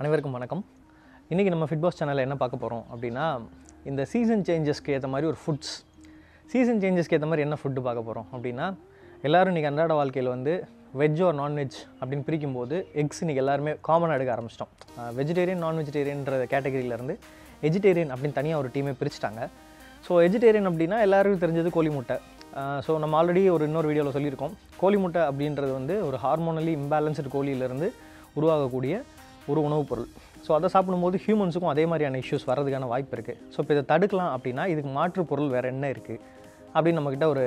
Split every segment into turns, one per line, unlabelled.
அனைவருக்கும் வணக்கம் இன்றைக்கி நம்ம ஃபிட்பாஸ் சேனலில் என்ன பார்க்க போகிறோம் அப்படின்னா இந்த சீசன் சேஞ்சஸ்க்கு ஏற்ற மாதிரி ஒரு ஃபுட்ஸ் சீசன் சேஞ்சஸ்க்கு ஏற்ற மாதிரி என்ன ஃபுட்டு பார்க்க போகிறோம் அப்படின்னா எல்லோரும் இன்றைக்கி அன்றாட வாழ்க்கையில் வந்து வெஜ் ஆர் நான்வெஜ் அப்படின்னு பிரிக்கும்போது எக்ஸ் இன்றைக்கி எல்லாருமே காமனாக எடுக்க ஆரம்பிச்சிட்டோம் வெஜிடேரியன் நான் வெஜிடேரியன்ற கேட்டகரியிலேருந்து வெஜிடேரியன் அப்படின்னு தனியாக ஒரு டீமே பிரிச்சுட்டாங்க ஸோ வெஜிடேரியன் அப்படின்னா எல்லாருக்கும் தெரிஞ்சது கோழி முட்டை ஸோ நம்ம ஆல்ரெடி ஒரு இன்னொரு வீடியோவில் சொல்லியிருக்கோம் கோழி முட்டை அப்படின்றது வந்து ஒரு ஹார்மோனலி இம்பேலன்ஸ்டு கோழியிலேருந்து உருவாகக்கூடிய ஒரு உணவுப் பொருள் ஸோ அதை சாப்பிடும்போது ஹியூமன்ஸுக்கும் அதே மாதிரியான இஷ்யூஸ் வரதுக்கான வாய்ப்பு இருக்குது ஸோ இப்போ இதை தடுக்கலாம் அப்படின்னா இதுக்கு மாற்று பொருள் வேறு என்ன இருக்குது அப்படின்னு நம்மக்கிட்ட ஒரு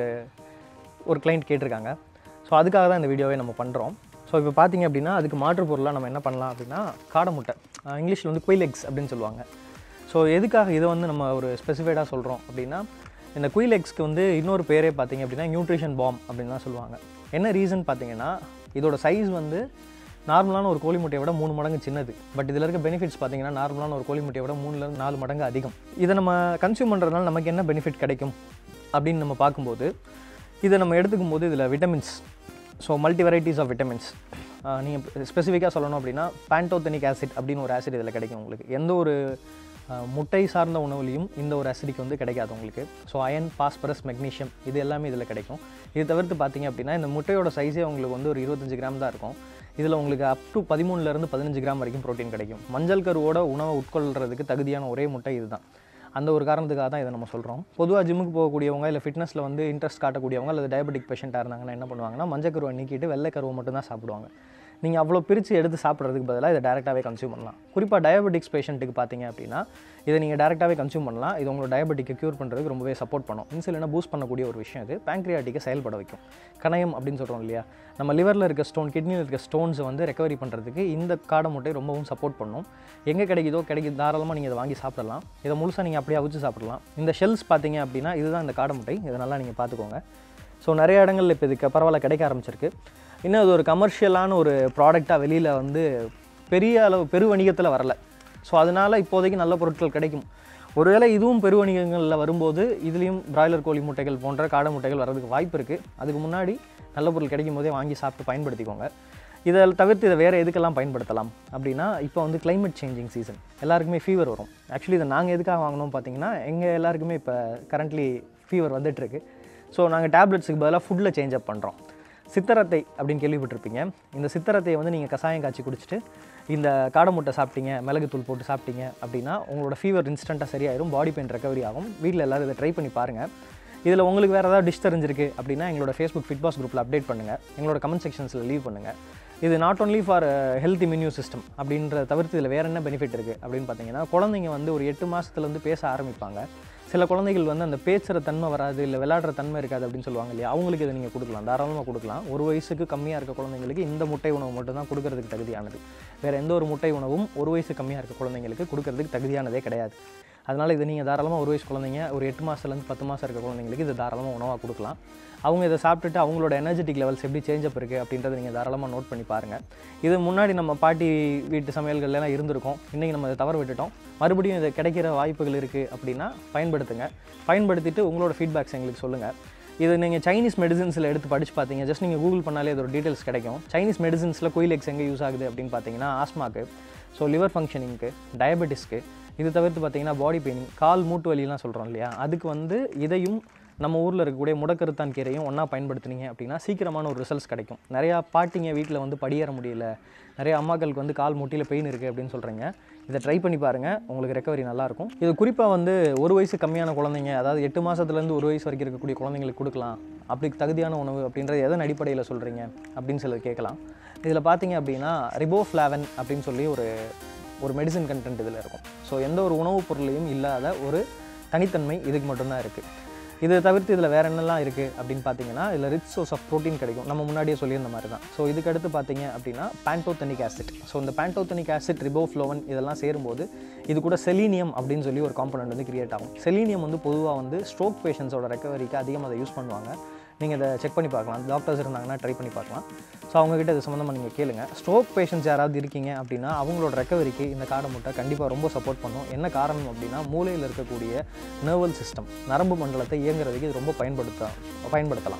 ஒரு கிளைண்ட் கேட்டிருக்காங்க ஸோ அதுக்காக தான் இந்த வீடியோவே நம்ம பண்ணுறோம் ஸோ இப்போ பார்த்தீங்க அப்படின்னா அதுக்கு மாற்று பொருளாக நம்ம என்ன பண்ணலாம் அப்படின்னா காடை முட்டை இங்கிலீஷில் வந்து குயில் எக்ஸ் அப்படின்னு சொல்லுவாங்க ஸோ எதுக்காக இதை வந்து நம்ம ஒரு ஸ்பெசிஃபைடாக சொல்கிறோம் அப்படின்னா இந்த குயில் எக்ஸ்க்கு வந்து இன்னொரு பேரே பார்த்தீங்க அப்படின்னா நியூட்ரிஷன் பாம் அப்படின்னு தான் சொல்லுவாங்க என்ன ரீசன் பார்த்தீங்கன்னா இதோட சைஸ் வந்து நார்மலான ஒரு கோழி முட்டையை விட மூணு மடங்கு சின்னது பட் இதில் இருக்க பெனிஃபிட்ஸ் பார்த்தீங்கன்னா நார்மலான ஒரு கோழி முட்டையை விட மூணுலேருந்து நாலு மடங்கு அதிகம் இதை நம்ம கன்சியூம் பண்ணுறதுனால நமக்கு என்ன பெனிஃபிட் கிடைக்கும் அப்படின்னு நம்ம பார்க்கும்போது இதை நம்ம எடுத்துக்கும் போது இதில் vitamins so multi varieties of vitamins நீங்கள் ஸ்பெசிஃபிக்காக சொல்லணும் அப்படின்னா பேண்டோத்தனிக் ஆசிட் அப்படின்னு ஒரு ஆசிட் இதில் கிடைக்கும் உங்களுக்கு எந்த ஒரு அஹ், முட்டை சார்ந்த உணவுலையும் இந்த ஒரு அசிடிக் வந்து கிடைக்காது உங்களுக்கு ஸோ அயன் பாஸ்பரஸ் மெக்னீஷியம் இது எல்லாமே இதில் கிடைக்கும் இது தவிர்த்து பார்த்தீங்க அப்படின்னா இந்த முட்டையோட சைஸே உங்களுக்கு வந்து ஒரு இருபத்தஞ்சு கிராம் தான் இருக்கும் இதில் உங்களுக்கு அப் டு பதிமூணுலேருந்து பதினஞ்சு கிராம் வரைக்கும் ப்ரோட்டீன் கிடைக்கும் மஞ்சள் கருவோட உணவை உட்கொள்கிறதுக்கு தகுதியான ஒரே முட்டை இதுதான் அந்த ஒரு காரணத்துக்காக தான் இதை நம்ம சொல்கிறோம் பொதுவாக ஜிம்முக்கு போகக்கூடியவங்க இல்லை ஃபிட்னஸில் வந்து இன்ட்ரெஸ்ட் காட்டக்கூடியவங்க அல்லது டயபெட்டிக் பேஷண்ட்டாக இருந்தாங்கன்னா என்ன பண்ணுவாங்கன்னா மஞ்சள் கருவை நீக்கிட்டு வெள்ளை கருவை மட்டும் தான் சாப்பிடுவாங்க நீங்கள் அவ்வளோ பிரித்து எடுத்து சாப்பிட்றதுக்கு பதிலாக இதை டேரெக்டாகவே கன்சியூம் பண்ணலாம் குறிப்பாக டயபெட்டிக்ஸ் பேஷண்ட்டுக்கு பார்த்தீங்க அப்படின்னா இதை நீங்கள் டேரெக்டாகவே கன்சியூம் பண்ணலாம் இது உங்களோட டயபெட்டிக்கை க்யூர் பண்ணுறதுக்கு ரொம்பவே சப்போர்ட் பண்ணும் இன்சுலினை பூஸ்ட் பண்ணக்கூடிய ஒரு விஷயம் இது பேங்க்ரியாட்டிக்கை செயல்பட வைக்கும் கணையம் அப்படின்னு சொல்கிறோம் இல்லையா நம்ம லிவரில் இருக்க ஸ்டோன் கிட்னியில் இருக்க ஸ்டோன்ஸை வந்து ரெக்கவரி பண்ணுறதுக்கு இந்த காடை முட்டை ரொம்பவும் சப்போர்ட் பண்ணும் எங்கே கிடைக்குதோ கிடைக்குது தாராளமாக நீங்கள் இதை வாங்கி சாப்பிடலாம் இதை முழுசாக நீங்கள் அப்படியே அவிச்சு சாப்பிடலாம் இந்த ஷெல்ஸ் பார்த்தீங்க அப்படின்னா இதுதான் இந்த காடை முட்டை இதை நல்லா நீங்கள் பார்த்துக்கோங்க ஸோ நிறைய இடங்கள்ல இப்போ இதுக்கு பரவாயில்ல கிடைக்க ஆரம்பிச்சிருக்கு இன்னும் அது ஒரு கமர்ஷியலான ஒரு ப்ராடக்டாக வெளியில் வந்து பெரிய அளவு பெரு வணிகத்தில் வரல ஸோ அதனால் இப்போதைக்கு நல்ல பொருட்கள் கிடைக்கும் ஒருவேளை இதுவும் பெரு வணிகங்களில் வரும்போது இதுலேயும் பிராய்லர் கோழி முட்டைகள் போன்ற காடை முட்டைகள் வரதுக்கு வாய்ப்பு இருக்குது அதுக்கு முன்னாடி நல்ல பொருள் கிடைக்கும் போதே வாங்கி சாப்பிட்டு பயன்படுத்திக்கோங்க இதை தவிர்த்து இதை வேறு எதுக்கெல்லாம் பயன்படுத்தலாம் அப்படின்னா இப்போ வந்து climate சேஞ்சிங் சீசன் எல்லாருக்குமே ஃபீவர் வரும் ஆக்சுவலி இதை நாங்கள் எதுக்காக வாங்கினோம் பார்த்தீங்கன்னா எங்கள் எல்லாருக்குமே இப்போ கரண்ட்லி ஃபீவர் வந்துட்டுருக்கு ஸோ நாங்கள் டேப்லெட்ஸுக்கு பதிலாக ஃபுட்டில் சேஞ்ச் அப் பண்ணுறோம் சித்தரத்தை அப்படின்னு கேள்விப்பட்டிருப்பீங்க இந்த சித்தரத்தையை வந்து நீங்கள் கசாயம் காய்ச்சி குடிச்சிட்டு இந்த காடை முட்டை சாப்பிட்டீங்க மிளகுத்தூள் போட்டு சாப்பிட்டீங்க அப்படின்னா உங்களோட ஃபீவர் இன்ஸ்டண்ட்டாக சரியாயிரும் பாடி பெயின் ரெக்கவரி ஆகும் வீட்டில் எல்லோரும் இதை ட்ரை பண்ணி பாருங்கள் இதில் உங்களுக்கு வேறு ஏதாவது டிஷ் தெரிஞ்சிருக்கு அப்படின்னா எங்களோட ஃபேஸ்புக் ஃபிட்பாஸ் குரூப்பில் அப்டேட் பண்ணுங்கள் எங்களோட கமெண்ட் செக்ஷன்ஸில் லீவ் பண்ணுங்கள் இது not only for health immune system அப்படின்றத தவிர்த்து இதில் வேறு என்ன பெனிஃபிட் இருக்குது அப்படின்னு பார்த்தீங்கன்னா குழந்தைங்க வந்து ஒரு எட்டு மாதத்துலேருந்து பேச ஆரம்பிப்பாங்க சில குழந்தைகள் வந்து அந்த பேசுகிற தன்மை வராது இல்லை விளையாடுற தன்மை இருக்காது அப்படின்னு சொல்லுவாங்க இல்லையா அவங்களுக்கு இதை நீங்கள் கொடுக்கலாம் தாராளமாக கொடுக்கலாம் ஒரு வயசுக்கு கம்மியாக இருக்க குழந்தைங்களுக்கு இந்த முட்டை உணவு மட்டும் தான் கொடுக்கறதுக்கு தகுதியானது வேறு எந்த ஒரு முட்டை உணவும் ஒரு வயசு கம்மியாக இருக்க குழந்தைங்களுக்கு கொடுக்கறதுக்கு தகுதியானதே கிடையாது அதனால் இதை நீங்கள் தாராளமாக ஒரு வயசு குழந்தைங்க ஒரு எட்டு மாதத்துலேருந்து பத்து மாதம் இருக்க குழந்தைங்களுக்கு இது தாராளமாக உணவாக கொடுக்கலாம் அவங்க இதை சாப்பிட்டுட்டு அவங்களோட எனர்ஜெட்டிக் லெவல்ஸ் எப்படி சேஞ்ச் அப் இருக்குது அப்படின்றத நீங்கள் தாராளமாக நோட் பண்ணி பாருங்கள் இது முன்னாடி நம்ம பாட்டி வீட்டு சமையல்கள்லாம் இருந்திருக்கோம் இன்றைக்கி நம்ம இதை தவற விட்டுட்டோம் மறுபடியும் இது கிடைக்கிற வாய்ப்புகள் இருக்குது அப்படின்னா பயன்படுத்துங்க பயன்படுத்திட்டு உங்களோட ஃபீட்பேக்ஸ் எங்களுக்கு சொல்லுங்கள் இது நீங்கள் சைனீஸ் மெடிசின்ஸில் எடுத்து படிச்சு பார்த்தீங்க ஜஸ்ட் நீங்கள் கூகுள் பண்ணாலே அதோட டீட்டெயில்ஸ் கிடைக்கும் சைனீஸ் மெடிசின்ஸில் கோயிலெக்ஸ் எங்கே யூஸ் ஆகுது அப்படின்னு பார்த்தீங்கன்னா ஆஸ்மாக்கு ஸோ லிவர் ஃபங்க்ஷனிங்க்கு டயபெட்டிஸ்க்கு இது தவிர்த்து பார்த்தீங்கன்னா பாடி பெயினிங் கால் மூட்டு வலிலாம் சொல்கிறோம் இல்லையா அதுக்கு வந்து இதையும் நம்ம ஊரில் இருக்கக்கூடிய முடக்கருத்தான் கீரையும் ஒன்றா பயன்படுத்துனீங்க அப்படின்னா சீக்கிரமான ஒரு ரிசல்ட்ஸ் கிடைக்கும் நிறையா பாட்டிங்க வீட்டில் வந்து படியேற முடியல நிறைய அம்மாக்களுக்கு வந்து கால் முட்டியில் பெயின் இருக்குது அப்படின்னு சொல்கிறீங்க இதை ட்ரை பண்ணி பாருங்கள் உங்களுக்கு ரெக்கவரி நல்லாயிருக்கும் இது குறிப்பாக வந்து ஒரு வயசு கம்மியான குழந்தைங்க அதாவது எட்டு மாதத்துலேருந்து ஒரு வயசு வரைக்கும் இருக்கக்கூடிய குழந்தைங்களுக்கு கொடுக்கலாம் அப்படி தகுதியான உணவு அப்படின்றது எதன் அடிப்படையில் சொல்கிறீங்க அப்படின்னு சிலர் கேட்கலாம் இதில் பார்த்தீங்க அப்படின்னா ரிபோஃப்ளாவன் அப்படின்னு சொல்லி ஒரு ஒரு மெடிசன் கண்டென்ட் இதில் இருக்கும் ஸோ எந்த ஒரு உணவுப் பொருளையும் இல்லாத ஒரு தனித்தன்மை இதுக்கு மட்டும்தான் இருக்குது இதை தவிர்த்து இதில் வேறு என்னெல்லாம் இருக்குது அப்படின்னு பார்த்தீங்கன்னா இதில் ரிச் சோர்ஸ் ஆஃப் ப்ரோட்டீன் கிடைக்கும் நம்ம முன்னாடியே சொல்லியிருந்த மாதிரி தான் ஸோ இதுக்கு அடுத்து பார்த்தீங்க அப்படின்னா பேண்டோத்தனிக் ஆசிட் ஸோ இந்த பேண்டோத்தனிக் ஆசிட் ரிபோஃப்ளோவன் இதெல்லாம் சேரும்போது இது கூட செலீனியம் அப்படின்னு சொல்லி ஒரு காம்பனண்ட் வந்து கிரியேட் ஆகும் செலீனியம் வந்து பொதுவாக வந்து ஸ்ட்ரோக் பேஷண்ட்ஸோட ரெக்கவரிக்கு அதிகமாக அதை யூஸ் பண்ணுவாங்க நீங்கள் இதை செக் பண்ணி பார்க்கலாம் டாக்டர்ஸ் இருந்தாங்கன்னா ட்ரை பண்ணி பார்க்கலாம் ஸோ அவங்ககிட்ட இது சம்மந்தமாக நீங்கள் கேளுங்க ஸ்ட்ரோக் பேஷண்ட்ஸ் யாராவது இருக்கீங்க அப்படின்னா அவங்களோட ரெக்கவரிக்கு இந்த காடை முட்டை கண்டிப்பாக ரொம்ப சப்போர்ட் பண்ணும் என்ன காரணம் அப்படின்னா மூளையில் இருக்கக்கூடிய நர்வல் சிஸ்டம் நரம்பு மண்டலத்தை இயங்குறதுக்கு இது ரொம்ப பயன்படுத்த பயன்படுத்தலாம்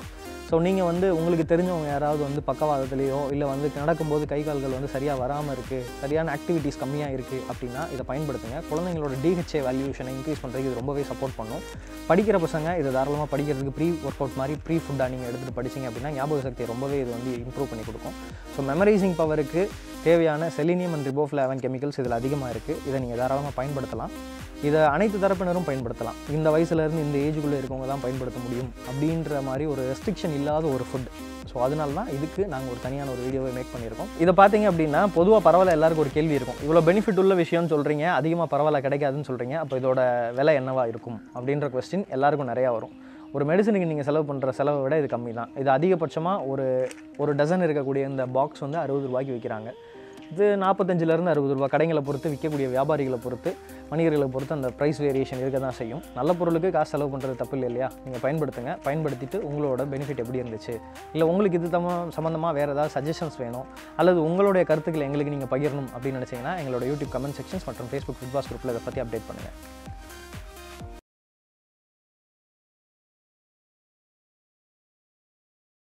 ஸோ நீங்கள் வந்து உங்களுக்கு தெரிஞ்சவங்க யாராவது வந்து பக்கவாதத்துலேயோ இல்லை வந்து நடக்கும்போது கை கால்கள் வந்து சரியாக வராமல் இருக்குது சரியான ஆக்டிவிட்டீஸ் கம்மியாக இருக்குது அப்படின்னா இதை பயன்படுத்துங்க குழந்தைங்களோட டிஹெச்ஏ வேல்யூஷனை இன்க்ரீஸ் பண்ணுறதுக்கு இது ரொம்பவே சப்போர்ட் பண்ணும் படிக்கிற பசங்க இதை தாராளமாக படிக்கிறதுக்கு ப்ரீ ஒர்க் அவுட் மாதிரி ப்ரீ ஃபுட்டாக நீங்கள் எடுத்துகிட்டு படிச்சீங்க அப்படின்னா ஞாபக சக்தியை ரொம்பவே இது வந்து இம்ப்ரூவ் பண்ணி கொடுக்கும் ஸோ மெமரைசிங் பவருக்கு தேவையான செலினியம் அண்ட் ரிபோஃப்ளாவன் கெமிக்கல்ஸ் இதில் அதிகமாக இருக்குது இதை நீங்கள் தாராளமாக பயன்படுத்தலாம் இதை அனைத்து தரப்பினரும் பயன்படுத்தலாம் இந்த வயசுலேருந்து இந்த ஏஜுக்குள்ளே இருக்கவங்க தான் பயன்படுத்த முடியும் அப்படின்ற மாதிரி ஒரு ரெஸ்ட்ரிக்ஷன் இல்லாத ஒரு ஃபுட் ஸோ அதனால தான் இதுக்கு நாங்கள் ஒரு தனியான ஒரு வீடியோவை மேக் பண்ணியிருக்கோம் இதை பார்த்தீங்க அப்படின்னா பொதுவாக பரவாயில்ல எல்லாருக்கும் ஒரு கேள்வி இருக்கும் இவ்வளோ பெனிஃபிட் உள்ள விஷயம்னு சொல்கிறீங்க அதிகமாக பரவாயில்ல கிடைக்காதுன்னு சொல்கிறீங்க அப்போ இதோட விலை என்னவா இருக்கும் அப்படின்ற கொஸ்டின் எல்லாருக்கும் நிறையா வரும் ஒரு மெடிசனுக்கு நீங்கள் செலவு பண்ணுற செலவை விட இது கம்மி தான் இது அதிகபட்சமாக ஒரு ஒரு டசன் இருக்கக்கூடிய இந்த பாக்ஸ் வந்து அறுபது ரூபாய்க்கு விற்கிறாங்க இது நாற்பத்தஞ்சிலேருந்து அறுபது ரூபா கடைகளை பொறுத்து விற்கக்கூடிய வியாபாரிகளை பொறுத்து வணிகர்களை பொறுத்து அந்த ப்ரைஸ் வேரியேஷன் இருக்க தான் செய்யும் நல்ல பொருளுக்கு காசு செலவு பண்ணுறது தப்பு இல்லை இல்லையா நீங்கள் பயன்படுத்துங்க பயன்படுத்திட்டு உங்களோட பெனிஃபிட் எப்படி இருந்துச்சு இல்லை உங்களுக்கு இது தம்ம சம்மந்தமாக வேறு ஏதாவது சஜஷன்ஸ் வேணும் அல்லது உங்களுடைய கருத்துக்களை எங்களுக்கு நீங்கள் பகிரணும் அப்படின்னு நினச்சிங்கன்னா எங்களோட யூடியூப் கமெண்ட் செக்ஷன்ஸ் மற்றும் ஃபேஸ்புக் ஃபுட்பாஸ் குரூப்பில் இதை பற்றி அப்டேட் பண்ணுங்கள்